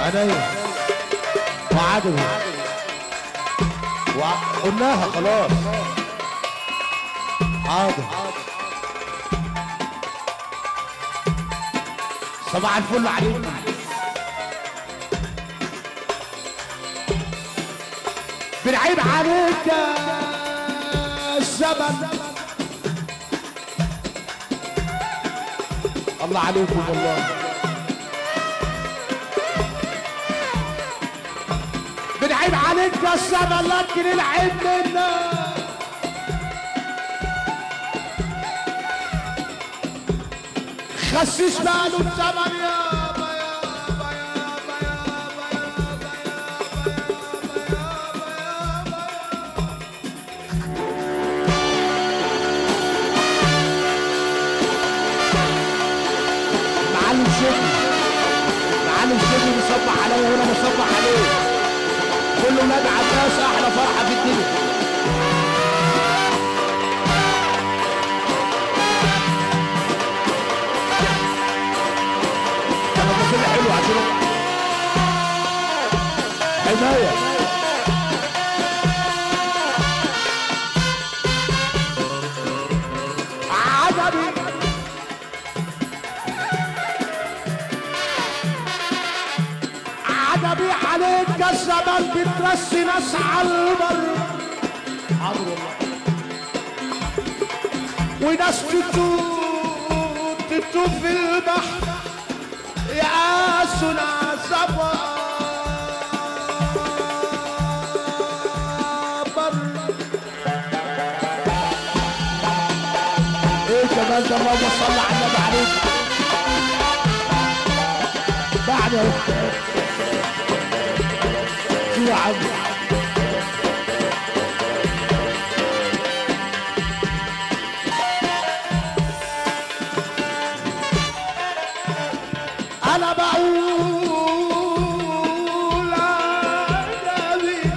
عينيا وعجبه وقلناها خلاص حاضر صباح الفل عليكم بنعيب عليك يا الزمن الله عليكم والله بنعيب عليك يا الزمن لكن العيب منا خسس باله الزمن يابا يابا يابا يابا يابا يابا يابا يابا يابا معلم شكري معلم شكري بيصبح عليا وانا بصبح عليه كل ولاد عباس احلى فرحه في الدنيا انا بصل حلو عشان حمايه عجبي عجبي عليك يا الزمن بترسي ناس على البر حاضر والله وناس تتوه تتوه في البحر يا سنا بر ايه كمان ده اللهم صل على النبي عليك بعد شو يا عم انا بقول عجبي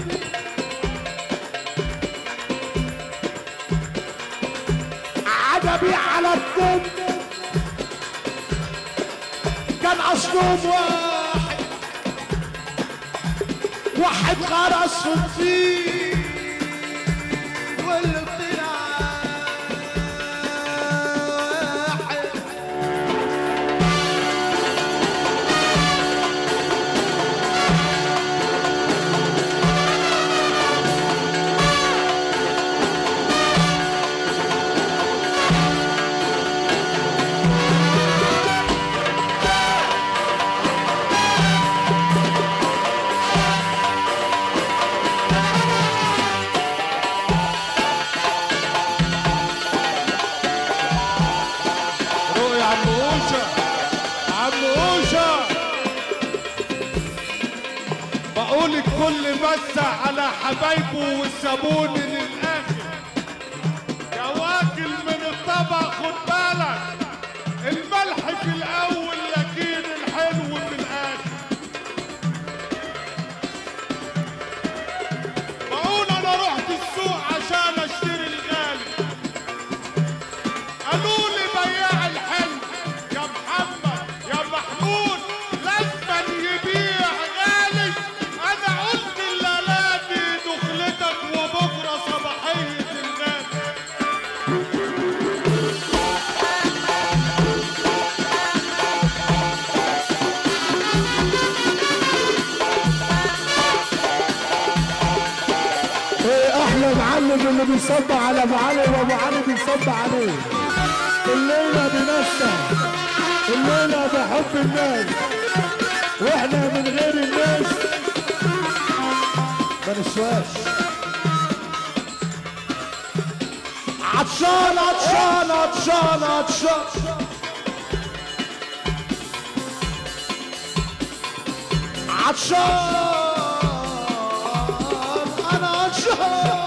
عجبي على الدم كان اصلهم واحد واحد غرس فيه واللي طلع واحد رؤيا عم اوشا عم اوشا بقول الكل بس على حبايبه والصابون للاخر يا واكل من الطبق خد بالك الملح في الاول لكن الحلو في الاخر بقول انا رحت السوق عشان اشتري الغالي قالوا لي بياع الحلو يا محمد يا محمود لازم يبيع غالي انا قلت الليله دي دخلتك وبكره صباحيه الغالي ايه احلى معلم اللي بيصب على ابو علي وابو علي بيصب عليه الليله بنفسه الليله بحب الناس واحنا من غير الناس ما نسواش عطشان عطشان عطشان عطشان عطشان انا عطشان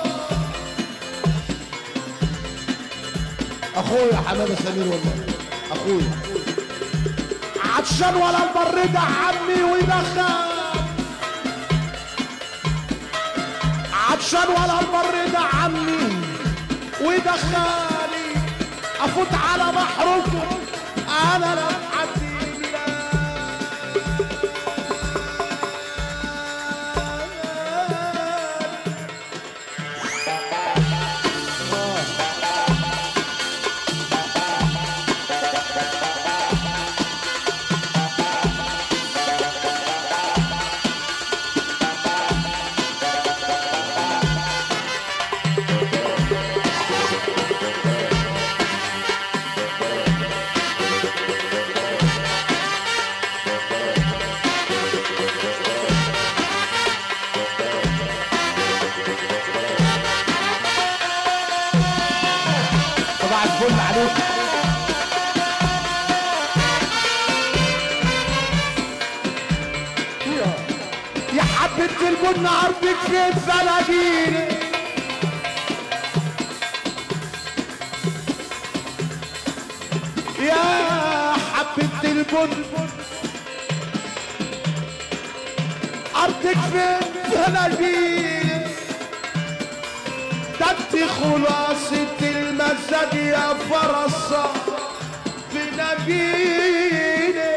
اخويا حماده سمير والله اخويا عطشان ولا البر ده عمي ويدخل عطشان ولا البر ده عمي ويدخلي افوت على بحركم انا لا حد الفل عليك يا حبة البن عرضك في الفلاجين يا حبة البن عرضك في الفلاجين ده انت خلاصة المزاج يا فرصة في نبيني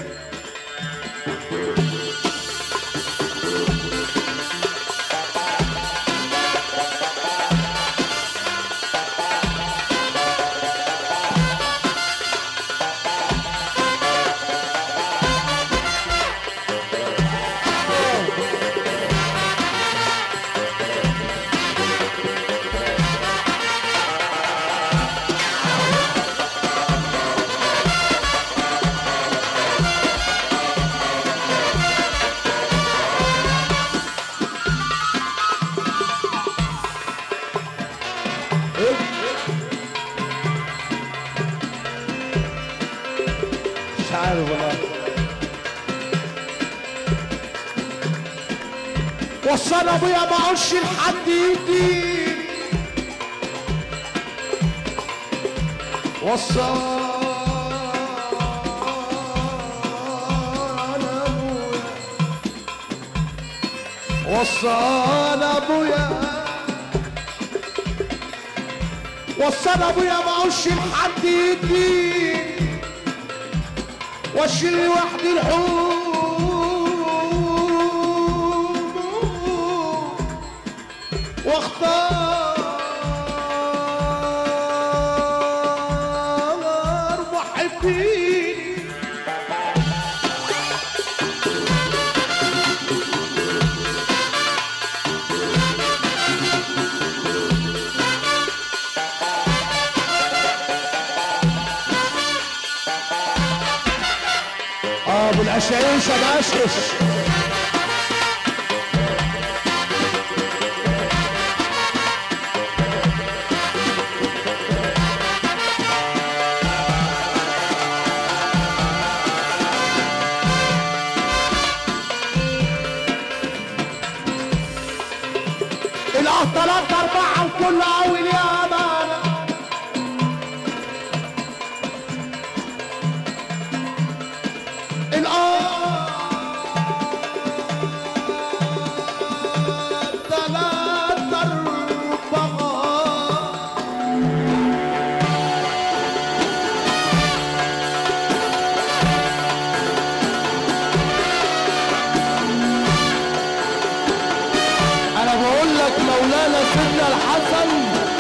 مش عارف والله وصل ابويا ما عوش لحد يدين وصل ابويا وصل ابويا وصل ابويا ما عوش لحد يدين واشيل لوحدي الحوم واختار محبيني اه بالعشايش باشش الأهطلات أربعة وكل أول يا أمانة الآن ثلاثة أربعة أنا بقول لك مولانا سيدنا الحسن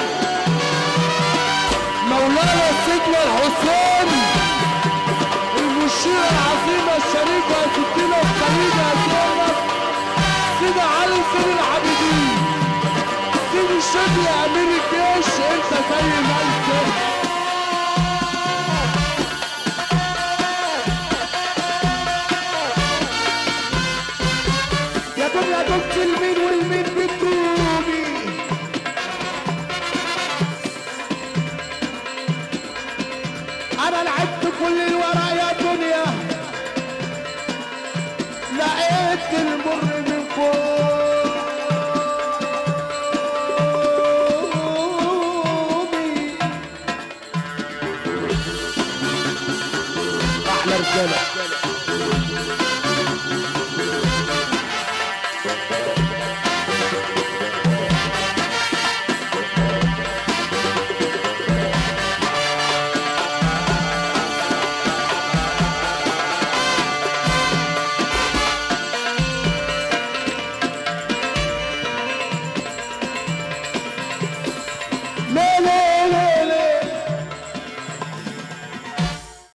مولانا سيدنا الحسين المشيرة العظيمة الشريفة ستنا الكريمة زينب سيدي علي سيد العابدين سيدي الشبل أمير الجيش أنت زي ما أنت يا دنيا دمت المين والمين بتدومي انا لعبت كل الورق يا دنيا لقيت المر من فوقي احلى رجاله